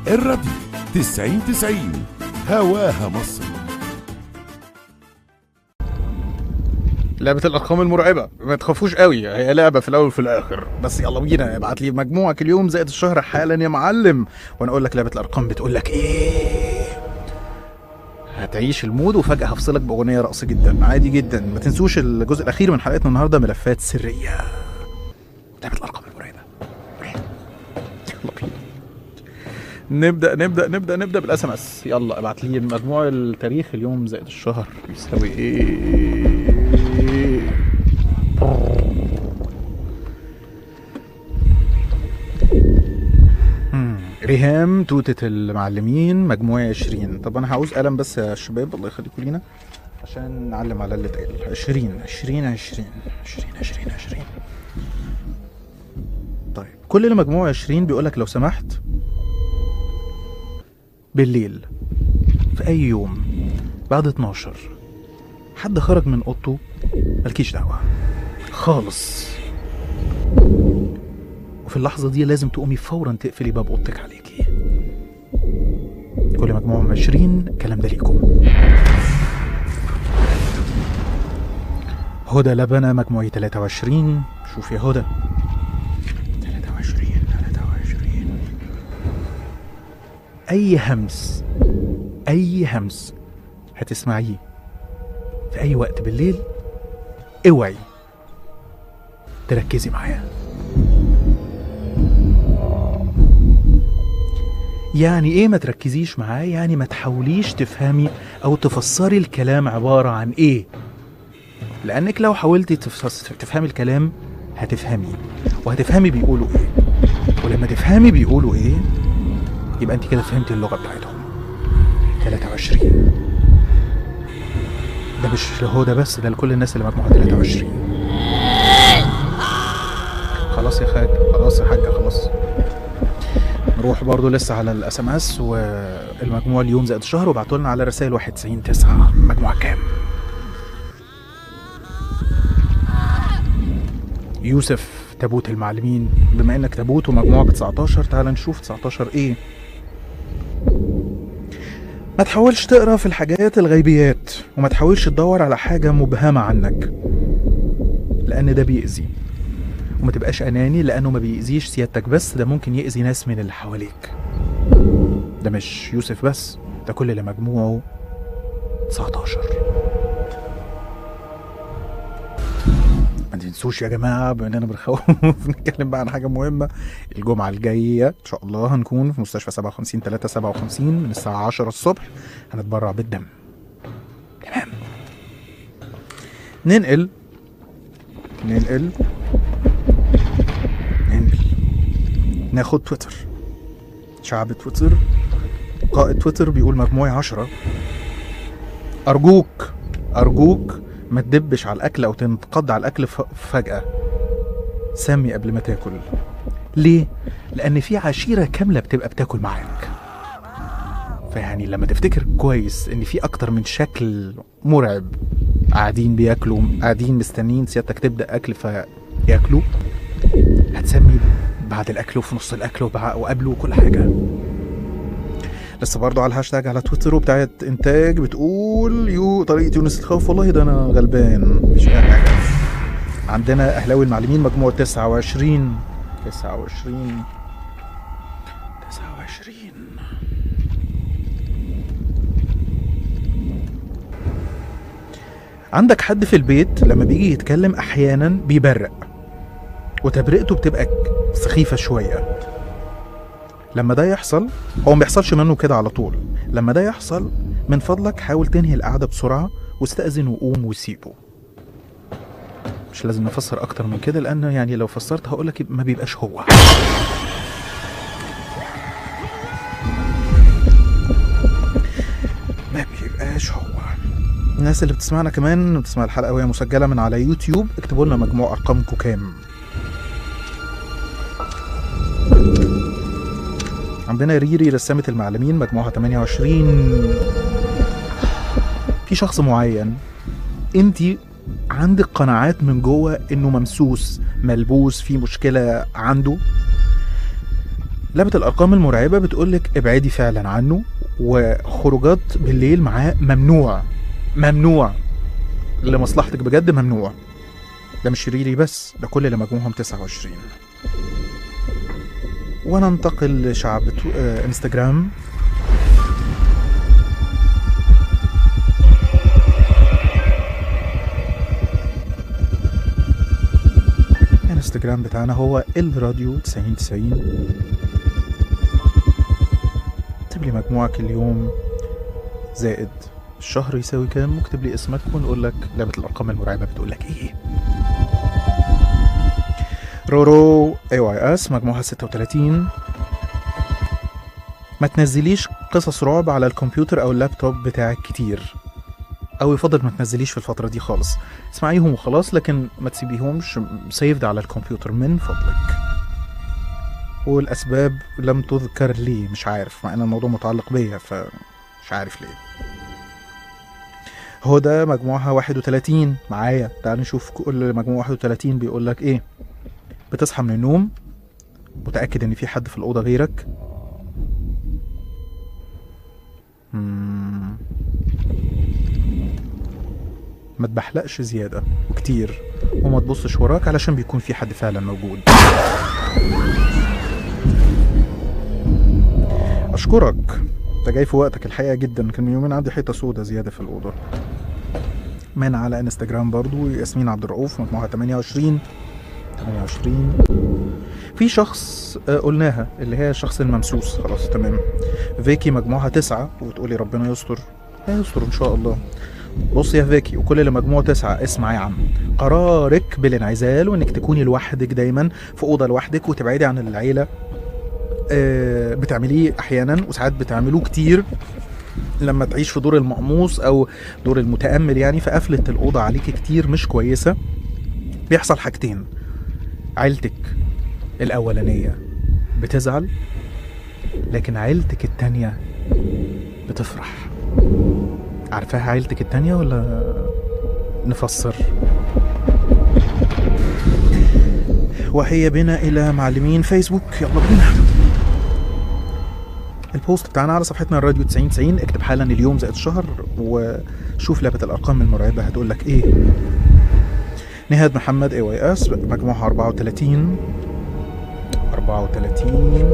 الراديو 90 90 هواها مصر لعبة الأرقام المرعبة ما تخافوش قوي هي لعبة في الأول وفي الآخر بس يلا بينا ابعت لي مجموعك اليوم زائد الشهر حالا يا معلم وأنا أقول لك لعبة الأرقام بتقول لك إيه هتعيش المود وفجأة هفصلك بأغنية رقص جدا عادي جدا ما تنسوش الجزء الأخير من حلقتنا النهاردة ملفات سرية لعبة الأرقام المرعبة يلا بينا نبدأ نبدأ نبدأ نبدأ بالاس ام اس يلا ابعت لي مجموع التاريخ اليوم زائد الشهر يساوي ايه مم. ريهام توتة المعلمين مجموعة 20 طب انا هعوز قلم بس يا شباب الله يخليكم لينا عشان نعلم على اللي اتقال 20 20 20 20 20 20 طيب كل اللي مجموعة 20 بيقولك لو سمحت بالليل في اي يوم بعد 12 حد خرج من اوضته مالكيش دعوه خالص وفي اللحظه دي لازم تقومي فورا تقفلي باب اوضتك عليكي كل مجموعه 20 الكلام ده ليكم هدى لبنة مجموعي 23 شوف يا هدى 23 23 اي همس اي همس هتسمعيه في اي وقت بالليل اوعي تركزي معايا يعني ايه ما تركزيش معاه يعني ما تحاوليش تفهمي او تفسري الكلام عبارة عن ايه لانك لو حاولتي تفس- تفهمي الكلام هتفهمي وهتفهمي بيقولوا ايه ولما تفهمي بيقولوا ايه يبقى انت كده فهمتي اللغة بتاعتهم 23 ده مش لهدى بس ده لكل الناس اللي مجموعة 23 خلاص يا خاج خلاص يا حاجة خلاص نروح برضو لسه على الاس ام اس والمجموع اليوم زائد الشهر وابعتوا لنا على رسائل 91 9 مجموعة كام؟ يوسف تابوت المعلمين بما انك تابوت ومجموعك 19 تعال نشوف 19 ايه ما تحاولش تقرا في الحاجات الغيبيات وما تحاولش تدور على حاجة مبهمة عنك لأن ده بيأذي وما تبقاش أناني لأنه ما بيأذيش سيادتك بس ده ممكن يأذي ناس من اللي حواليك ده مش يوسف بس ده كل اللي مجموعه 19 ما تنسوش يا جماعة بما اننا بنخوف نتكلم بقى عن حاجة مهمة الجمعة الجاية ان شاء الله هنكون في مستشفى 57 3 57 من الساعة 10 الصبح هنتبرع بالدم تمام ننقل ننقل ننقل ناخد تويتر شعب تويتر قائد تويتر بيقول مجموعي عشرة أرجوك أرجوك ما تدبش على الأكل أو تنتقد على الأكل ف- فجأة سمي قبل ما تاكل ليه؟ لأن في عشيرة كاملة بتبقى بتاكل معاك فيعني لما تفتكر كويس إن في أكتر من شكل مرعب قاعدين بياكلوا قاعدين مستنيين سيادتك تبدأ أكل فياكلوا هتسمي بعد الأكل وفي نص الأكل وبع- وقبله وكل حاجة لسه برضه على الهاشتاج على تويتر وبتاعت انتاج بتقول يو طريقة يونس الخوف والله ده انا غلبان مش اي حاجة عندنا اهلاوي المعلمين مجموع 29 29 29 عندك حد في البيت لما بيجي يتكلم احيانا بيبرق وتبرئته بتبقى سخيفة شوية لما ده يحصل هو ما بيحصلش منه كده على طول لما ده يحصل من فضلك حاول تنهي القعدة بسرعة واستأذن وقوم وسيبه مش لازم نفسر اكتر من كده لان يعني لو فسرت هقولك ما بيبقاش هو ما بيبقاش هو الناس اللي بتسمعنا كمان بتسمع الحلقة وهي مسجلة من على يوتيوب اكتبوا لنا مجموع ارقامكم كام عندنا ريري رسامة المعلمين مجموعها 28 في شخص معين انت عندك قناعات من جوه انه ممسوس ملبوس في مشكلة عنده لعبة الأرقام المرعبة بتقولك ابعدي فعلا عنه وخروجات بالليل معاه ممنوع ممنوع لمصلحتك بجد ممنوع ده مش شريري بس ده كل اللي مجموعهم 29 وننتقل لشعب تو- آه، انستجرام الانستجرام بتاعنا هو الراديو 9090 اكتب لي مجموعك اليوم زائد الشهر يساوي كام واكتب لي اسمك ونقول لك لعبة الأرقام المرعبة بتقول لك إيه رورو اي واي اس مجموعها 36 ما تنزليش قصص رعب على الكمبيوتر او اللابتوب بتاعك كتير او يفضل ما تنزليش في الفترة دي خالص اسمعيهم وخلاص لكن ما تسيبيهمش سيفد على الكمبيوتر من فضلك والاسباب لم تذكر لي مش عارف مع ان الموضوع متعلق بيا فمش عارف ليه هو ده مجموعها 31 معايا تعال نشوف كل مجموعة 31 بيقول لك ايه بتصحى من النوم متأكد ان في حد في الأوضة غيرك مم. ما تبحلقش زيادة وكتير وما تبصش وراك علشان بيكون في حد فعلا موجود أشكرك انت جاي في وقتك الحقيقة جدا كان من يومين عندي حيطة سودة زيادة في الأوضة من على انستجرام برضو ياسمين عبد الرؤوف مجموعة 28 28 في شخص آه، قلناها اللي هي الشخص الممسوس خلاص تمام فيكي مجموعها تسعة وتقولي ربنا يستر هيستر ان شاء الله بص يا فيكي وكل اللي مجموعه تسعة اسمع يا عم قرارك بالانعزال وانك تكوني لوحدك دايما في اوضه لوحدك وتبعدي عن العيله آه، بتعمليه احيانا وساعات بتعملوه كتير لما تعيش في دور المقموص او دور المتامل يعني فقفله الاوضه عليك كتير مش كويسه بيحصل حاجتين عيلتك الاولانيه بتزعل لكن عيلتك التانيه بتفرح عارفاها عيلتك التانيه ولا نفسر وهي بنا الى معلمين فيسبوك يلا بينا البوست بتاعنا على صفحتنا الراديو 9090 اكتب حالا اليوم زائد الشهر وشوف لعبة الأرقام المرعبة هتقول لك إيه نهاد محمد اي واي اس مجموعها 34 34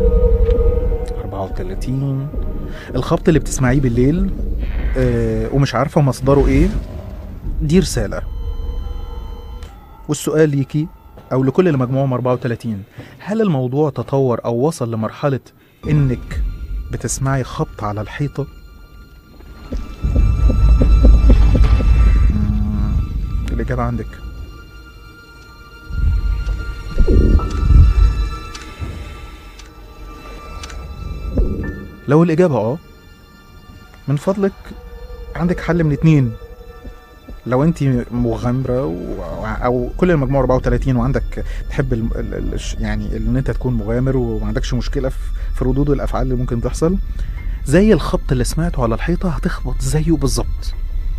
34 الخبط اللي بتسمعيه بالليل آه ومش عارفة مصدره ايه دي رسالة والسؤال ليكي او لكل اللي مجموعهم 34 هل الموضوع تطور او وصل لمرحلة انك بتسمعي خبط على الحيطة مم، الإجابة عندك لو الإجابة اه من فضلك عندك حل من اتنين لو انت مغامره و... او كل المجموعه 34 وعندك تحب ال... ال... ال... يعني ان انت تكون مغامر وما عندكش مشكله في... في ردود الافعال اللي ممكن تحصل زي الخبط اللي سمعته على الحيطه هتخبط زيه بالظبط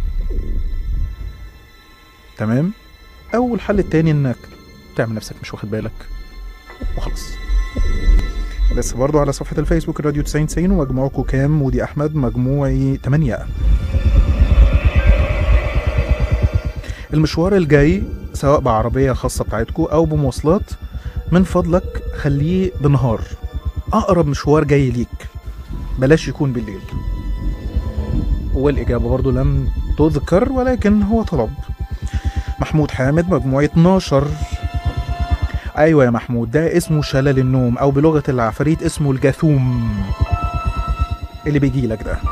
تمام او الحل التاني انك تعمل نفسك مش واخد بالك وخلاص لسه برضو على صفحة الفيسبوك الراديو 9090 ومجموعكم كام ودي أحمد مجموعي 8 المشوار الجاي سواء بعربية خاصة بتاعتكم أو بمواصلات من فضلك خليه بالنهار أقرب مشوار جاي ليك بلاش يكون بالليل والإجابة برضو لم تذكر ولكن هو طلب محمود حامد مجموعة 12 ايوه يا محمود ده اسمه شلل النوم او بلغه العفاريت اسمه الجاثوم اللي بيجي لك ده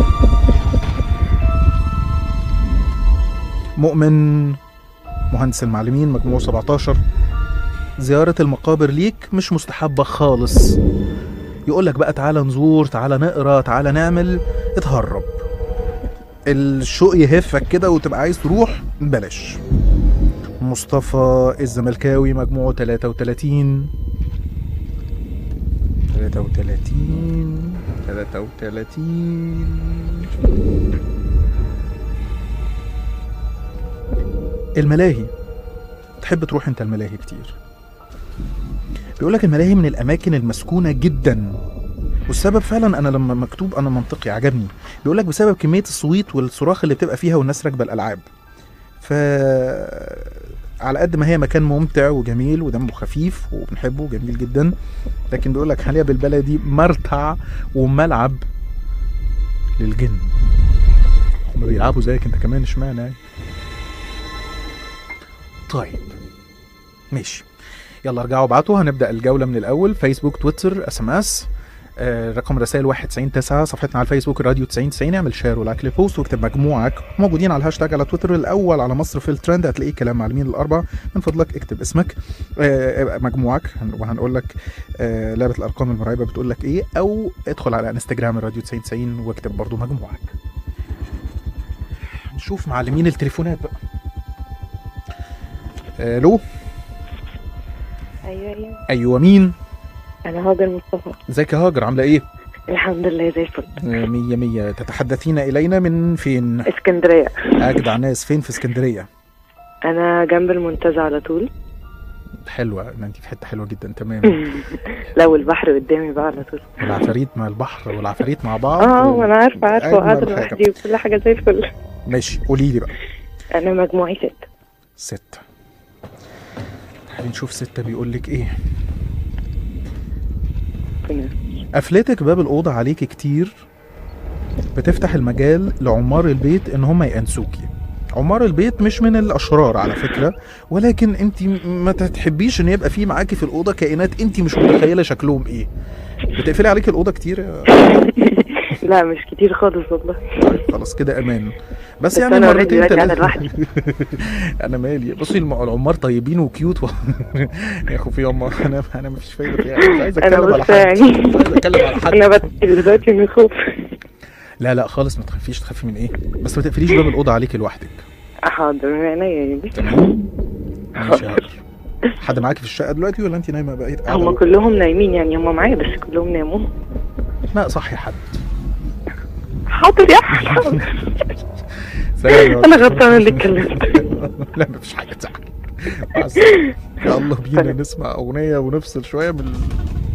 مؤمن مهندس المعلمين مجموع 17 زيارة المقابر ليك مش مستحبة خالص يقول لك بقى تعالى نزور تعالى نقرا تعالى نعمل اتهرب الشوق يهفك كده وتبقى عايز تروح بلاش مصطفى الزملكاوي مجموعه 33 33 33 الملاهي تحب تروح انت الملاهي كتير بيقول لك الملاهي من الاماكن المسكونه جدا والسبب فعلا انا لما مكتوب انا منطقي عجبني بيقول لك بسبب كميه الصويت والصراخ اللي بتبقى فيها والناس راكبه الالعاب ف على قد ما هي مكان ممتع وجميل ودمه خفيف وبنحبه جميل جدا لكن بيقول لك حاليا بالبلدي مرتع وملعب للجن هما بيلعبوا زيك انت كمان اشمعنى يعني طيب ماشي يلا ارجعوا ابعتوا هنبدا الجوله من الاول فيسبوك تويتر اس ام اس رقم رسائل 199 صفحتنا على الفيسبوك راديو 9090 اعمل شير ولايك للبوست واكتب مجموعك موجودين على الهاشتاج على تويتر الاول على مصر في الترند هتلاقيه كلام معلمين الاربع من فضلك اكتب اسمك آه، مجموعك هن- وهنقول لك آه، لعبه الارقام المرعبه بتقول لك ايه او ادخل على انستجرام الراديو 9090 واكتب برضو مجموعك نشوف معلمين التليفونات بقى الو ايوه ايوه ايوه مين انا هاجر مصطفى ازيك يا هاجر عامله ايه الحمد لله زي الفل آه، مية مية تتحدثين إلينا من فين؟ اسكندريه أجدع ناس فين في اسكندرية؟ انا جنب المنتزه على طول حلوة ما أنت في حتة حلوة جدا تمام لو البحر قدامي بقى على طول والعفاريت مع البحر والعفاريت مع بعض اه وانا عارفه عارفه أجمل وقاعده حاجة. لوحدي وكل حاجه زي الفل ماشي قولي لي بقى انا مجموعي ست ستة تعالي نشوف ستة بيقول لك إيه كنا قفلتك باب الأوضة عليكي كتير بتفتح المجال لعمار البيت إن هم يأنسوكي عمار البيت مش من الأشرار على فكرة ولكن أنت ما تحبيش إن يبقى في معاكي في الأوضة كائنات أنت مش متخيلة شكلهم إيه بتقفلي عليكي الأوضة كتير يا لا مش كتير خالص والله طيب خلاص كده امان بس بس يعني أنا already مرتين دلوقتي قاعدة تلاتة لوحدي. انا مالي بصي الم- العمار طيبين وكيوت و... يا اخو في يما انا انا مفيش فايده فيها مش عايز انا اتكلم على بص حد يعني مش عايز اتكلم على حد انا بتقل دلوقتي من الخوف لا لا خالص ما تخافيش تخافي من ايه بس ما تقفليش باب الاوضه عليكي لوحدك حاضر من عينيا يعني تمام ماشي يا هاجر حد معاكي في الشقه دلوقتي ولا انت نايمه بقيت قاعده هم كلهم نايمين يعني هم معايا بس كلهم ناموا لا صحي حد حاضر يا حاضر سلام انا غلطانه اللي اتكلمت لا مفيش حاجه تزعل مع السلامة. يلا بينا نسمع اغنيه ونفصل شويه من ال-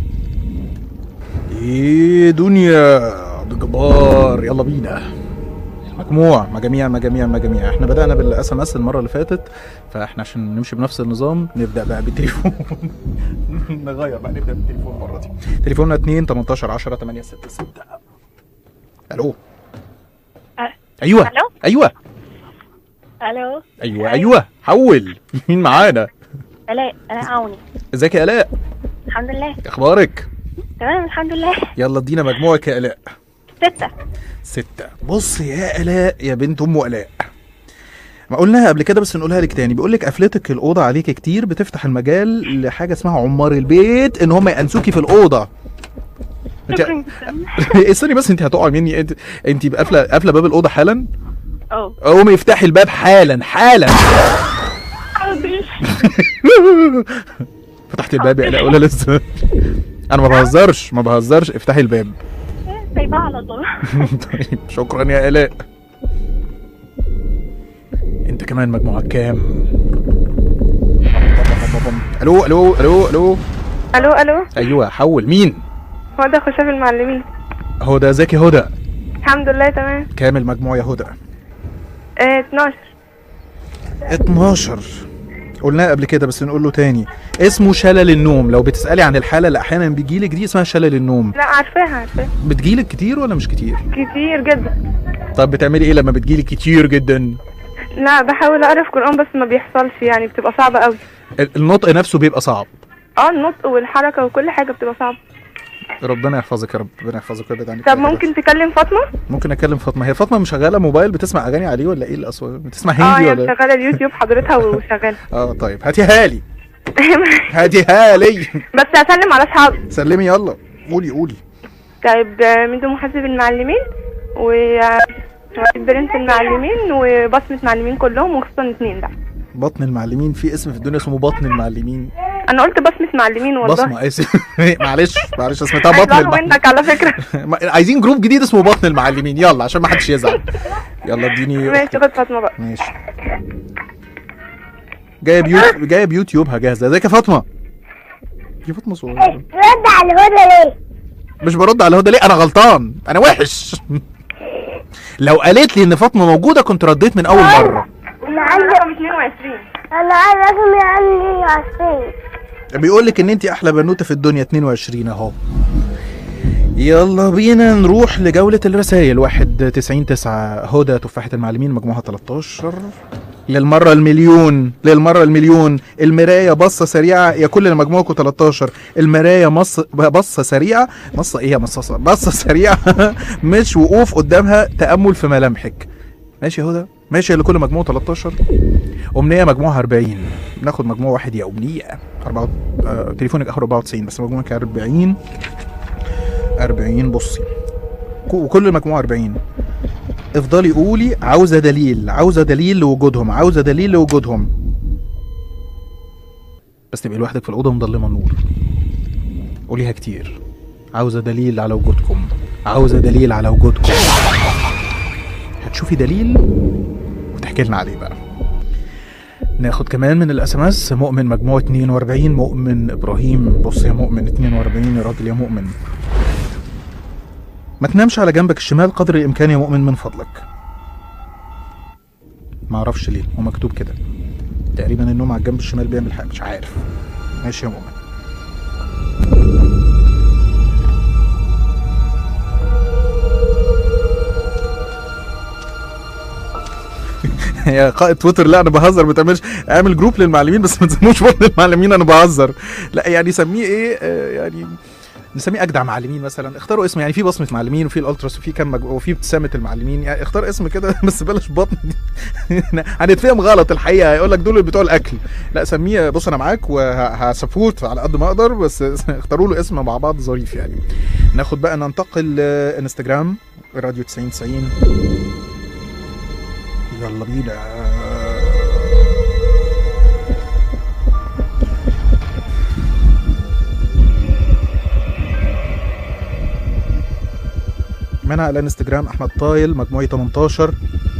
ايه دنيا بجبار يلا بينا مجموع مجاميع مجاميع مجاميع احنا بدأنا بالاس ام اس المرة اللي فاتت فاحنا عشان نمشي بنفس النظام نبدأ بقى بالتليفون نغير بقى نبدأ بالتليفون المرة دي تليفوننا 2 18 10 8 6 6 الو أه. ايوه ألو؟ ايوه الو ايوه ايوه حول مين معانا الاء الاء عوني ازيك يا الاء الحمد لله اخبارك تمام الحمد لله يلا ادينا مجموعك يا الاء ستة ستة بص يا الاء يا بنت ام الاء ما قلناها قبل كده بس نقولها لك تاني بيقول لك قفلتك الاوضه عليك كتير بتفتح المجال لحاجه اسمها عمار البيت ان هم يانسوكي في الاوضه انت شكرا استني بس انت هتقعي مني انت انت قافله قافله باب الاوضه حالا اه قومي افتحي الباب حالا حالا حاضر فتحت الباب يا الاء ولا لسه انا ما بهزرش ما بهزرش افتحي الباب سايبها على طول طيب شكرا يا الاء انت كمان مجموعك كام الو الو الو الو الو الو ايوه حول مين هو ده خشاف المعلمين هدى زكي هدى الحمد لله تمام كام المجموع يا هدى اه 12 12 قلناها قبل كده بس نقول له تاني اسمه شلل النوم لو بتسالي عن الحاله اللي احيانا بيجيلك دي اسمها شلل النوم لا عارفاها عارفاها بتجيلك كتير ولا مش كتير كتير جدا طب بتعملي ايه لما بتجيلك كتير جدا لا بحاول اقرا في قران بس ما بيحصلش يعني بتبقى صعبه قوي ال- النطق نفسه بيبقى صعب اه النطق والحركه وكل حاجه بتبقى صعبه ربنا يحفظك يا رب ربنا يحفظك ويبعد عنك طب أي حاجة. ممكن تكلم فاطمه ممكن اكلم فاطمه هي فاطمه مشغله موبايل بتسمع اغاني عليه ولا ايه الاصوات بتسمع اه هندي هي ولا إيه؟ شغاله اليوتيوب حضرتها وشغاله اه طيب هاتيها لي هاتيها لي بس هسلم على اصحابي سلمي يلا قولي قولي طيب آه، مندو محاسب المعلمين و آه، برنس المعلمين وبصمة معلمين كلهم وخصوصا اتنين بقى بطن المعلمين في اسم في الدنيا اسمه بطن المعلمين انا قلت بصمة معلمين والله بصمه اسف معلش معلش اسمها بطن هيزعلوا المعلمين منك على فكرة عايزين جروب جديد اسمه بطن المعلمين يلا عشان ما حدش يزعل يلا اديني ماشي خد فاطمة بقى ماشي جايه بيوت جايه بيوتيوبها جاهزه ازيك يا فاطمه يا فاطمه صغيره رد على الهدى ليه؟ مش برد على هدى ليه انا غلطان انا وحش لو قالت لي ان فاطمه موجوده كنت رديت من اول مره انا عندي رقم 22 انا عايز رقمي عندي عشرين بيقول لك ان انت احلى بنوته في الدنيا 22 اهو يلا بينا نروح لجولة الرسائل واحد تسعين تسعة هدى تفاحة المعلمين مجموعة 13 للمرة المليون للمرة المليون المراية بصة سريعة يا كل اللي مجموعكم 13 المراية مص بصة سريعة مصة ايه يا مصاصة بصة سريعة مش وقوف قدامها تأمل في ملامحك ماشي يا هدى ماشي لكل مجموعة 13 أمنية مجموعة 40 ناخد مجموعة واحد يا أمنية أربعة آه، تليفونك آخر 94 بس مجموعك 40 40 بصي ك- وكل مجموعة 40 افضلي قولي عاوزة دليل عاوزة دليل لوجودهم عاوزة دليل لوجودهم بس تبقي لوحدك في الأوضة مضلمة النور قوليها كتير عاوزة دليل على وجودكم عاوزة دليل على وجودكم هتشوفي دليل وتحكي لنا عليه بقى ناخد كمان من الاس ام اس مؤمن مجموعة 42 مؤمن ابراهيم بص يا مؤمن 42 يا راجل يا مؤمن ما تنامش على جنبك الشمال قدر الامكان يا مؤمن من فضلك ما اعرفش ليه هو مكتوب كده تقريبا النوم على الجنب الشمال بيعمل حاجه مش عارف ماشي يا مؤمن يا قائد تويتر لا انا بهزر ما تعملش اعمل جروب للمعلمين بس ما تسموش برضه المعلمين انا بهزر لا يعني سميه ايه آه، يعني نسميه اجدع معلمين مثلا اختاروا اسم يعني في بصمه معلمين وفي الالتراس وفي كم مج... وفي ابتسامه المعلمين يعني اختار اسم كده بس بلاش بطن هنتفهم غلط الحقيقه هيقول لك دول اللي بتوع الاكل لا سميه بص انا معاك وهسبورت على قد ما اقدر بس اختاروا له اسم مع بعض ظريف يعني ناخد بقى ننتقل انستجرام راديو 90 90 يلا بينا منها على الانستجرام احمد طايل مجموعي 18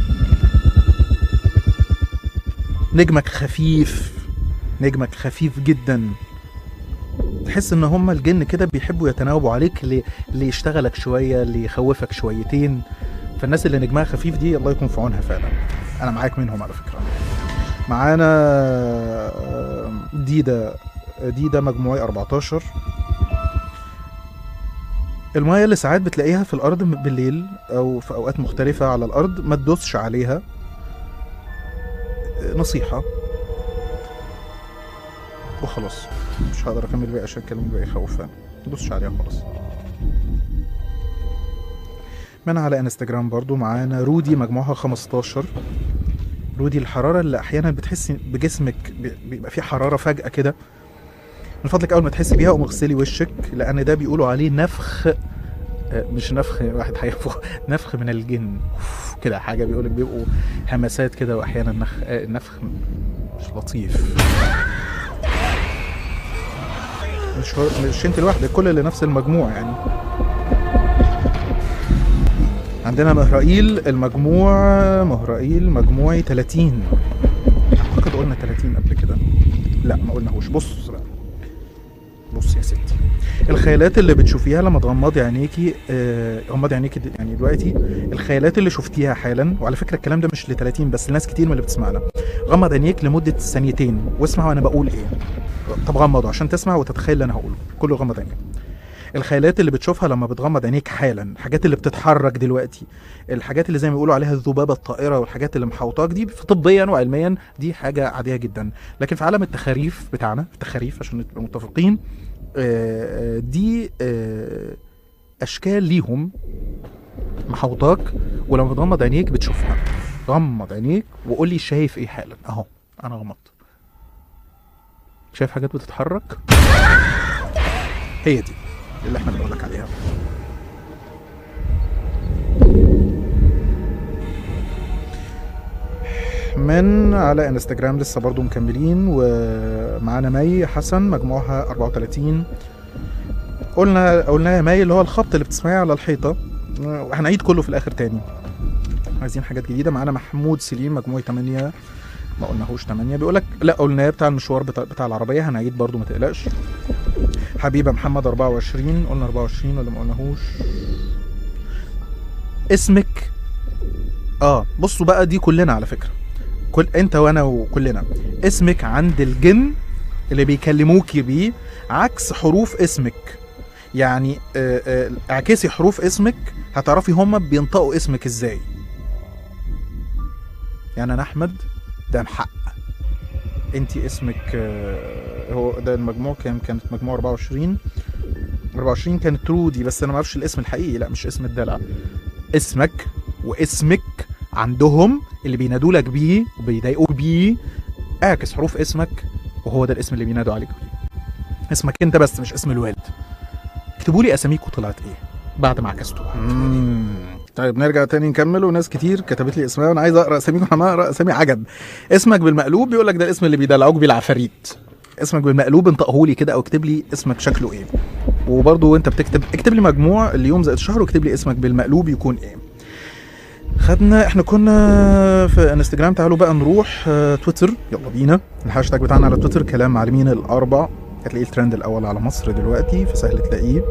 نجمك خفيف نجمك خفيف جدا تحس ان هم الجن كده بيحبوا يتناوبوا عليك اللي, اللي يشتغلك شويه اللي يخوفك شويتين فالناس اللي نجمها خفيف دي الله يكون في عونها فعلا انا معاك منهم على فكره معانا آه، ديدا ديدا مجموعي 14 المايه اللي ساعات بتلاقيها في الارض بالليل او في اوقات مختلفه على الارض ما تدوسش عليها آه، نصيحه وخلاص مش هقدر اكمل باقي عشان الكلام بقى يخوف فعلا ما تدوسش عليها خلاص من على انستجرام برضو معانا رودي مجموعها 15 رودي الحرارة اللي أحيانا بتحسي بجسمك ب- بيبقى في حرارة فجأة كده من فضلك أول ما تحسي بيها قوم اغسلي وشك لأن ده بيقولوا عليه نفخ آه، مش نفخ واحد هينفخ نفخ من الجن أوف، كده حاجة بيقولك بيبقوا همسات كده وأحيانا نخ... آه، نفخ مش لطيف مش هو- مش انت لوحدك كل اللي نفس المجموع يعني عندنا مهرائيل المجموع مهرائيل مجموعي 30 اعتقد قلنا 30 قبل كده لا ما قلناهوش بص بقى بص يا ستي الخيالات اللي بتشوفيها لما تغمضي عينيكي آه، غمضي عينيكي د- يعني دلوقتي الخيالات اللي شفتيها حالا وعلى فكره الكلام ده مش ل 30 بس لناس كتير من اللي بتسمعنا غمض عينيك لمده ثانيتين واسمع وانا بقول ايه طب غمضه عشان تسمع وتتخيل اللي انا هقوله كله غمض عينيك الخيالات اللي بتشوفها لما بتغمض عينيك حالا الحاجات اللي بتتحرك دلوقتي الحاجات اللي زي ما بيقولوا عليها الذبابه الطائره والحاجات اللي محوطاك دي طبيا وعلميا دي حاجه عاديه جدا لكن في عالم التخاريف بتاعنا التخاريف عشان نبقى متفقين آه، آه، دي آه، اشكال ليهم محوطاك ولما بتغمض عينيك بتشوفها غمض عينيك وقول لي شايف ايه حالا اهو انا غمضت شايف حاجات بتتحرك هي دي اللي احنا بنقول لك عليها من على انستجرام لسه برضو مكملين ومعانا مي حسن مجموعها 34 قلنا قلنا يا مي اللي هو الخبط اللي بتسمعيه على الحيطه وهنعيد كله في الاخر تاني عايزين حاجات جديده معانا محمود سليم مجموعه 8 ما قلناهوش 8 بيقول لك لا قلناه بتاع المشوار بتاع, بتاع العربيه هنعيد برضو ما تقلقش حبيبه محمد 24 قلنا 24 ولا ما قلناهوش اسمك اه بصوا بقى دي كلنا على فكره كل انت وانا وكلنا اسمك عند الجن اللي بيكلموكي بيه عكس حروف اسمك يعني آه، آه، اعكسي حروف اسمك هتعرفي هما بينطقوا اسمك ازاي يعني انا احمد ده محق انت اسمك آه، هو ده المجموع كان كانت مجموع 24 24 كانت ترودي بس انا ما اعرفش الاسم الحقيقي لا مش اسم الدلع اسمك واسمك عندهم اللي بينادوا لك بيه وبيضايقوك بيه اعكس حروف اسمك وهو ده الاسم اللي بينادوا عليك بيه اسمك انت بس مش اسم الوالد اكتبوا لي اساميكم طلعت ايه بعد ما عكستوها طيب نرجع تاني نكمل وناس كتير كتبت لي اسمها وانا عايز اقرا اساميكم انا اقرا اسامي عجب اسمك بالمقلوب بيقول لك ده الاسم اللي بيدلعوك بيه العفاريت اسمك بالمقلوب انطقه لي كده او اكتب لي اسمك شكله ايه وبرضه وانت بتكتب اكتب لي مجموع اليوم زائد الشهر واكتب لي اسمك بالمقلوب يكون ايه خدنا احنا كنا في انستجرام تعالوا بقى نروح آه، تويتر يلا بينا الهاشتاج بتاعنا على تويتر كلام معلمين الاربع هتلاقيه الترند الاول على مصر دلوقتي فسهل تلاقيه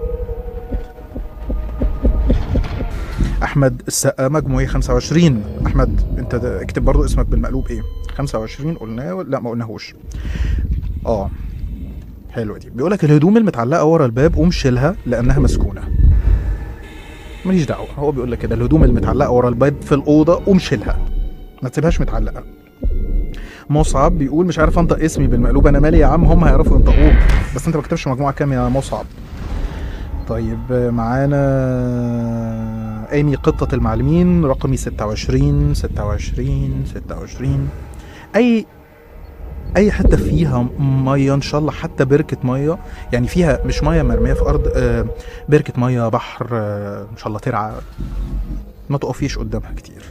احمد السقا مجموعي 25 احمد انت ده- اكتب برضو اسمك بالمقلوب ايه 25 قلناه ولا- لا ما قلناهوش اه حلوه دي بيقول لك الهدوم المتعلقه ورا الباب قوم شيلها لانها مسكونه ماليش دعوه هو بيقول لك كده الهدوم المتعلقه ورا الباب في الاوضه قوم شيلها ما تسيبهاش متعلقه مصعب بيقول مش عارف انطق اسمي بالمقلوب انا مالي يا عم هم هيعرفوا ينطقوه بس انت ما كتبش مجموعه كام يا مصعب طيب معانا ايمي قطة المعلمين رقمي 26 26 26 اي اي حته فيها ميه ان شاء الله حتى بركه ميه يعني فيها مش ميه مرميه في ارض آه، بركه ميه بحر آه، ان شاء الله ترعى ما تقفيش قدامها كتير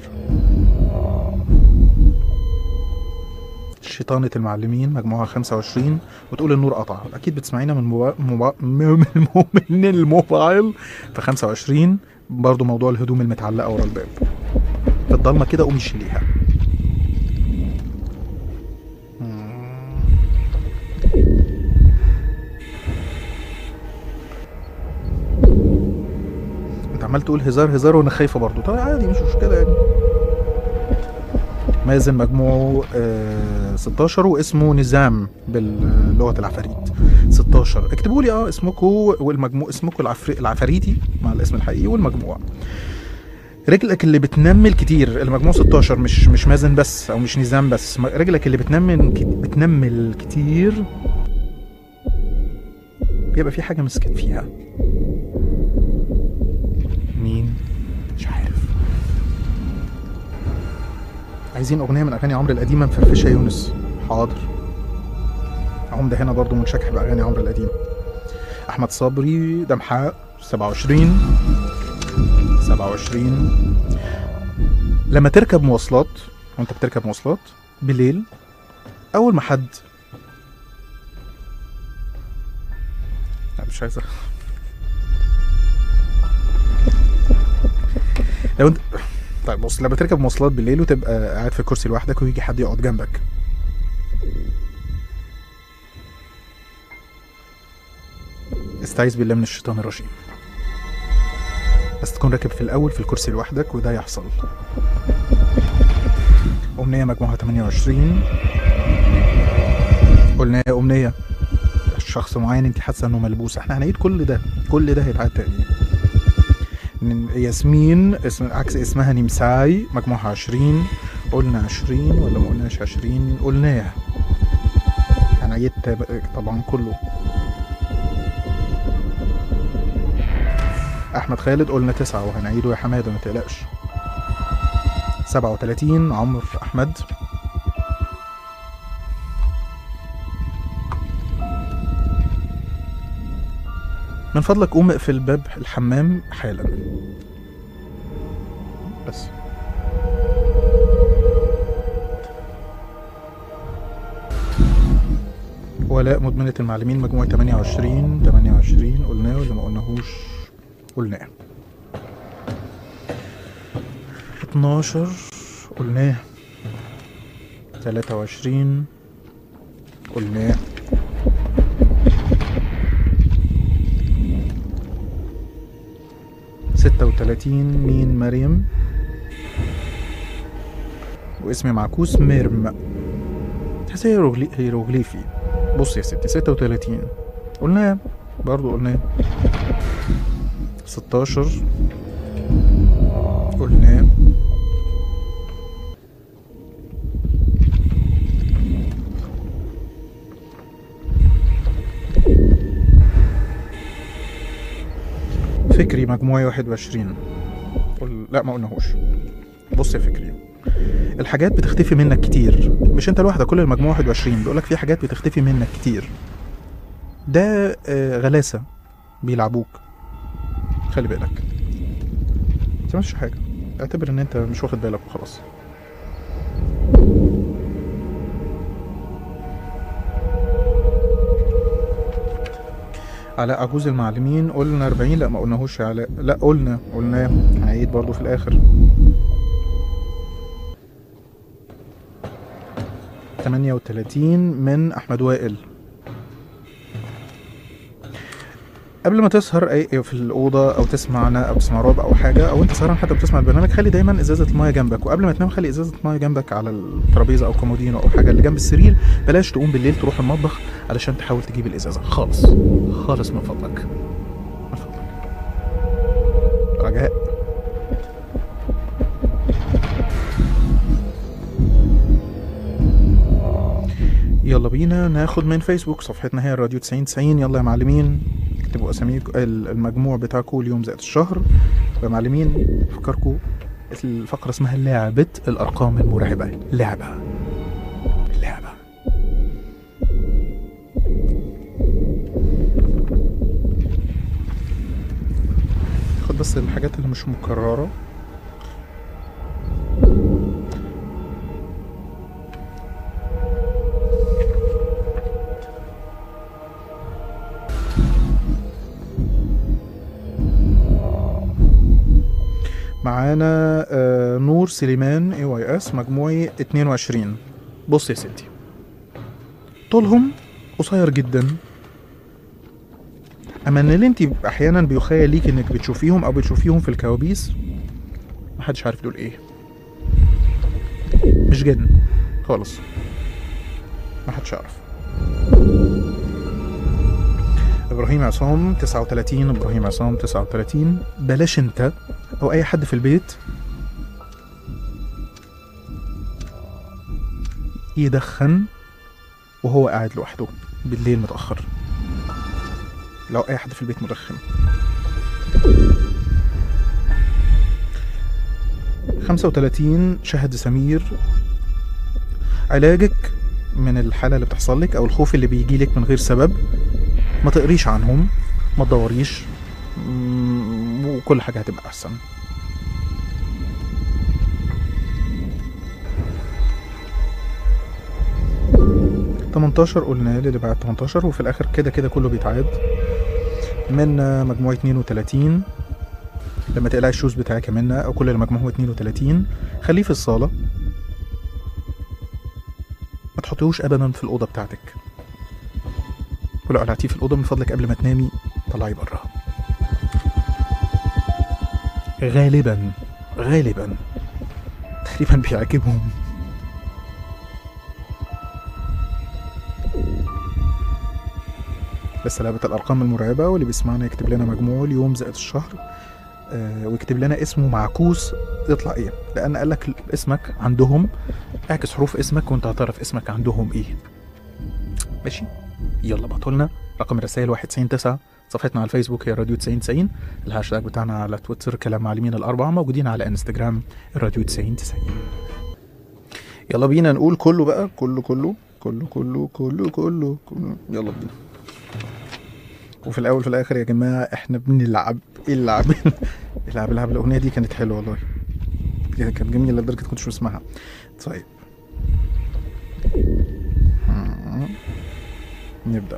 شيطانة المعلمين مجموعة 25 وتقول النور قطع أكيد بتسمعينا من موبا... موبا... من المو- من الموبايل في 25 برضو موضوع الهدوم المتعلقة ورا الباب في الضلمة كده قومي شيليها انت عمال تقول هزار هزار وانا خايفه برضو طيب عادي مش مشكله يعني مازن مجموعه آه 16 واسمه نظام باللغه العفاريت 16 اكتبوا لي اه اسمكم والمجموع اسمكم العفري العفاريتي مع الاسم الحقيقي والمجموع رجلك اللي بتنمل كتير المجموع 16 مش مش مازن بس او مش نظام بس م- رجلك اللي بتنمل بتنمل كتير بيبقى في حاجه مسكت فيها مين مش عارف عايزين اغنيه من اغاني عمرو القديمه مفرفشه يا يونس حاضر عمده هنا برضو منشكح باغاني عمرو القديم احمد صبري دمحاء 27 27 لما تركب مواصلات وانت بتركب مواصلات بالليل اول ما حد لا مش عايز أ- لو انت طيب بص لما تركب مواصلات بالليل وتبقى قاعد في الكرسي لوحدك ويجي حد يقعد جنبك استعيذ بالله من الشيطان الرجيم بس تكون راكب في الاول في الكرسي لوحدك وده يحصل امنيه مجموعه 28 قلنا يا امنيه شخص معين انت حاسه انه ملبوس احنا هنعيد كل ده كل ده هيتعاد تاني ن- ياسمين اسم عكس اسمها نمساي مجموعها 20 قلنا 20 ولا ما قلناش 20 قلناه هنعيد تاب- طبعا كله احمد خالد قلنا تسعة وهنعيده يا حماده ما تقلقش 37 عمرو احمد من فضلك قوم اقفل باب الحمام حالا بس ولاء مدمنة المعلمين مجموعة 28 28 قلناه ولا ما قلناهوش قلناه 12 قلناه 23 قلناه وتلاتين مين مريم واسمي معكوس ميرم تحس هيروغلي... هيروغليفي بص يا ستي ستة وتلاتين قلنا برضو قلنا ستاشر قلنا فكري مجموعي واحد وعشرين قل... لا ما قلناهوش بص يا فكري الحاجات بتختفي منك كتير مش انت لوحدك كل المجموعة 21 بيقولك في حاجات بتختفي منك كتير ده آه، غلاسة بيلعبوك خلي بالك متعملش حاجة اعتبر ان انت مش واخد بالك وخلاص علاء عجوز المعلمين قلنا 40 لا ما قلناهوش يا علاء لا قلنا قلناه هعيد برضو في الاخر 38 من احمد وائل قبل ما تسهر اي في الاوضه او تسمعنا او تسمع رعب او حاجه او انت سهران حتى بتسمع البرنامج خلي دايما ازازه المايه جنبك وقبل ما تنام خلي ازازه المايه جنبك على الترابيزه او كومودينو او حاجه اللي جنب السرير بلاش تقوم بالليل تروح المطبخ علشان تحاول تجيب الازازه خالص خالص من فضلك من فضلك رجاء يلا بينا ناخد من فيسبوك صفحتنا هي راديو 9090 يلا يا معلمين اكتبوا اساميكم ال- المجموع بتاعكم اليوم زائد الشهر يا معلمين افكركم الفقرة اسمها لعبة الأرقام المرعبة لعبة لعبة خد بس الحاجات اللي مش مكررة معانا آه، نور سليمان اي واي اس مجموعي 22 بص يا ستي طولهم قصير جدا اما ان اللي انت احيانا بيخيل ليك انك بتشوفيهم او بتشوفيهم في الكوابيس محدش عارف دول ايه مش جن خالص محدش يعرف ابراهيم عصام 39 ابراهيم عصام 39 بلاش انت او اي حد في البيت يدخن وهو قاعد لوحده بالليل متأخر لو اي حد في البيت مدخن خمسة وتلاتين شهد سمير علاجك من الحالة اللي بتحصل لك أو الخوف اللي بيجي لك من غير سبب ما تقريش عنهم ما تدوريش مم، وكل حاجة هتبقى أحسن 18 قلنا اللي بعد 18 وفي الاخر كده كده كله بيتعاد من آه، مجموعة 32 لما تقلع الشوز بتاعك يا منى او كل اللي مجموعهم 32 خليه في الصالة ما تحطيهوش ابدا في الاوضة بتاعتك ولو قلعتيه في الاوضة من فضلك قبل ما تنامي طلعي بره غالبا غالبا تقريبا بيعجبهم بس لعبة الأرقام المرعبة واللي بيسمعنا يكتب لنا مجموعه اليوم زائد الشهر آه ويكتب لنا اسمه معكوس يطلع ايه لأن قال لك اسمك عندهم اعكس حروف اسمك وانت هتعرف اسمك عندهم ايه ماشي يلا بعتولنا رقم الرسائل 199 صفحتنا على الفيسبوك هي راديو 9090 الهاشتاج بتاعنا على تويتر كلام معلمين الأربعة موجودين على انستجرام راديو 9090 يلا بينا نقول كله بقى كله كله كله كله كله كله, كله. يلا بينا وفي الاول في الاخر يا جماعه احنا بنلعب العب العب العب الاغنيه دي كانت حلوه والله دي كانت جميله لدرجه كنتش بسمعها طيب مم. نبدا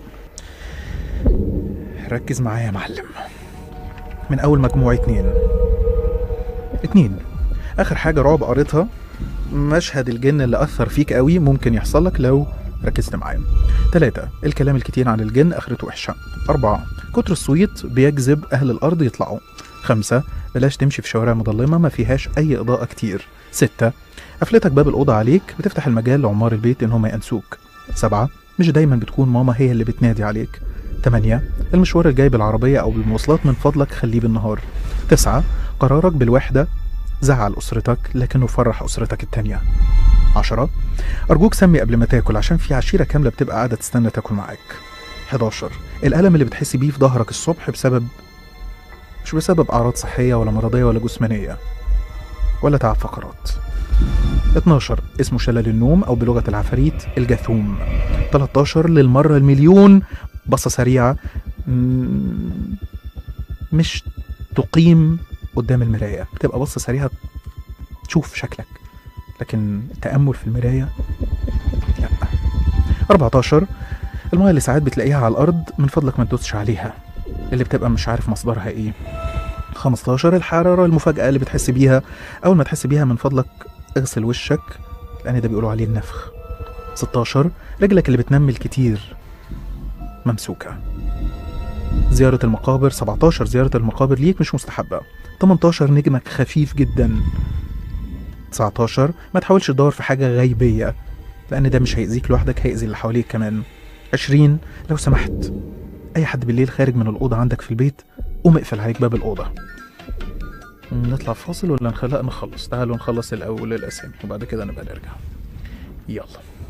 ركز معايا يا معلم من اول مجموعه اتنين اتنين اخر حاجه رعب قريتها مشهد الجن اللي اثر فيك قوي ممكن يحصل لك لو ركزت معايا تلاتة الكلام الكتير عن الجن اخرته وحشه أربعة كتر الصويت بيجذب أهل الأرض يطلعوا خمسة بلاش تمشي في شوارع مظلمة ما فيهاش أي إضاءة كتير ستة قفلتك باب الأوضة عليك بتفتح المجال لعمار البيت إن هم يأنسوك سبعة مش دايما بتكون ماما هي اللي بتنادي عليك تمانية المشوار الجاي بالعربية أو بالمواصلات من فضلك خليه بالنهار تسعة قرارك بالوحدة زعل أسرتك لكنه فرح أسرتك التانية عشرة أرجوك سمي قبل ما تاكل عشان في عشيرة كاملة بتبقى قاعدة تستنى تاكل معاك 11 الألم اللي بتحسي بيه في ظهرك الصبح بسبب مش بسبب أعراض صحية ولا مرضية ولا جسمانية ولا تعب فقرات 12 اسمه شلل النوم أو بلغة العفاريت الجاثوم 13 للمرة المليون بصة سريعة مم، مش تقيم قدام المراية بتبقى بصة سريعة تشوف شكلك لكن التأمل في المراية لا 14 المية اللي ساعات بتلاقيها على الأرض من فضلك ما تدوسش عليها اللي بتبقى مش عارف مصدرها ايه 15 الحرارة المفاجأة اللي بتحس بيها أول ما تحس بيها من فضلك اغسل وشك لأن ده بيقولوا عليه النفخ 16 رجلك اللي بتنمل كتير ممسوكة زيارة المقابر 17 زيارة المقابر ليك مش مستحبة 18 نجمك خفيف جدا 19 ما تحاولش تدور في حاجة غيبية لأن ده مش هيأذيك لوحدك هيأذي اللي حواليك كمان 20 لو سمحت أي حد بالليل خارج من الأوضة عندك في البيت قوم اقفل عليك باب الأوضة نطلع فاصل ولا نخلق نخلص تعالوا نخلص الأول الأسامي وبعد كده نبقى نرجع يلا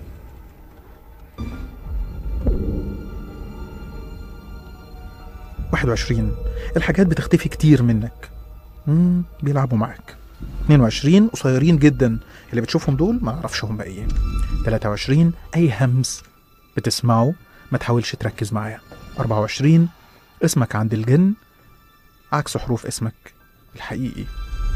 واحد وعشرين الحاجات بتختفي كتير منك مم بيلعبوا معاك 22 قصيرين جدا اللي بتشوفهم دول ما اعرفش هم ايه 23 اي همس بتسمعه ما تحاولش تركز معاه 24 اسمك عند الجن عكس حروف اسمك الحقيقي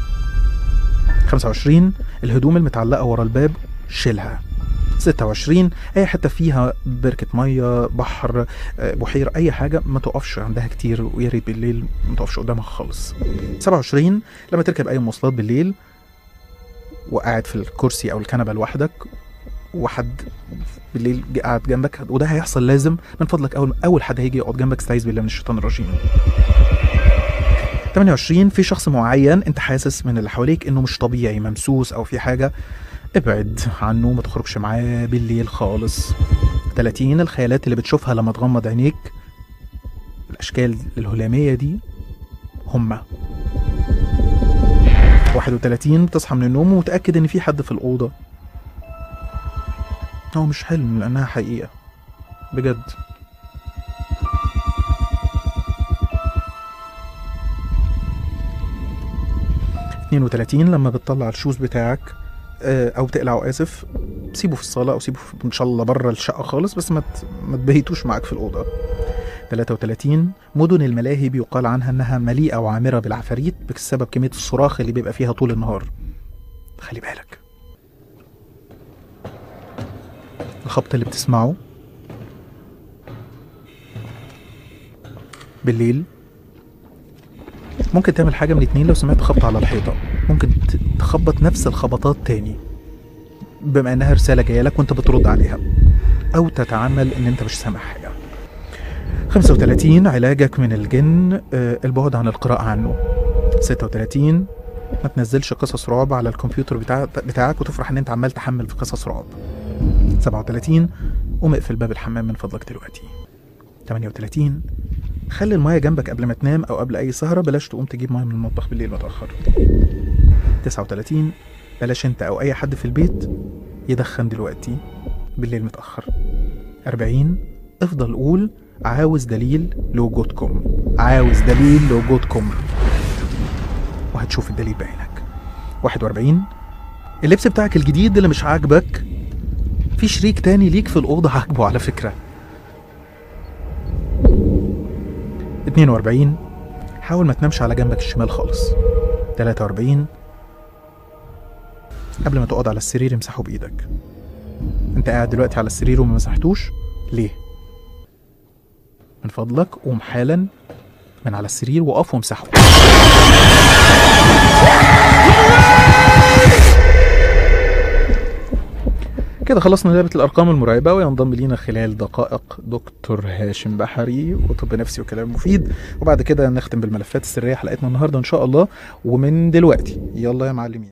25 الهدوم المتعلقة ورا الباب شيلها 26 اي حته فيها بركه ميه بحر آه، بحيره اي حاجه ما تقفش عندها كتير ويا ريت بالليل ما تقفش قدامها خالص 27 لما تركب اي مواصلات بالليل وقاعد في الكرسي او الكنبه لوحدك وحد بالليل جه قاعد جنبك وده هيحصل لازم من فضلك اول اول حد هيجي يقعد جنبك استعيذ بالله من الشيطان الرجيم 28 في شخص معين انت حاسس من اللي حواليك انه مش طبيعي ممسوس او في حاجه ابعد عنه ما تخرجش معاه بالليل خالص 30 الخيالات اللي بتشوفها لما تغمض عينيك الاشكال الهلاميه دي هما 31 بتصحى من النوم ومتاكد ان في حد في الاوضه هو مش حلم لانها حقيقه بجد اتنين وتلاتين لما بتطلع الشوز بتاعك آه، او تقلعه اسف سيبه في الصاله او سيبه في- ان شاء الله بره الشقه خالص بس ما ت- ما تبيتوش معاك في الاوضه 33 مدن الملاهي بيقال عنها انها مليئه وعامره بالعفاريت بسبب كميه الصراخ اللي بيبقى فيها طول النهار خلي بالك الخبط اللي بتسمعه بالليل ممكن تعمل حاجة من اتنين لو سمعت خبط على الحيطة ممكن ت- تخبط نفس الخبطات تاني بما انها رسالة جاية لك وانت بترد عليها او تتعامل ان انت مش سامع حاجة 35 علاجك من الجن آه، البعد عن القراءة عنه 36 ما تنزلش قصص رعب على الكمبيوتر بتاع بتاعك وتفرح ان انت عمال تحمل في قصص رعب 37 قوم اقفل باب الحمام من فضلك دلوقتي 38 خلي المايه جنبك قبل ما تنام او قبل اي سهره بلاش تقوم تجيب مايه من المطبخ بالليل متاخر 39 بلاش انت او اي حد في البيت يدخن دلوقتي بالليل متاخر 40 افضل قول عاوز دليل لوجودكم عاوز دليل لوجودكم وهتشوف الدليل بعينك 41 اللبس بتاعك الجديد اللي مش عاجبك في شريك تاني ليك في الأوضة عاجبه على فكرة 42 حاول ما تنامش على جنبك الشمال خالص 43 قبل ما تقعد على السرير امسحه بإيدك انت قاعد دلوقتي على السرير وما مسحتوش ليه من فضلك قوم حالا من على السرير وقف وامسحه كده كده خلصنا لعبة الأرقام المرعبة وينضم لينا خلال دقائق دكتور هاشم بحري وطب نفسي وكلام مفيد وبعد كده نختم بالملفات السرية حلقتنا النهاردة إن شاء الله ومن دلوقتي يلا يا معلمين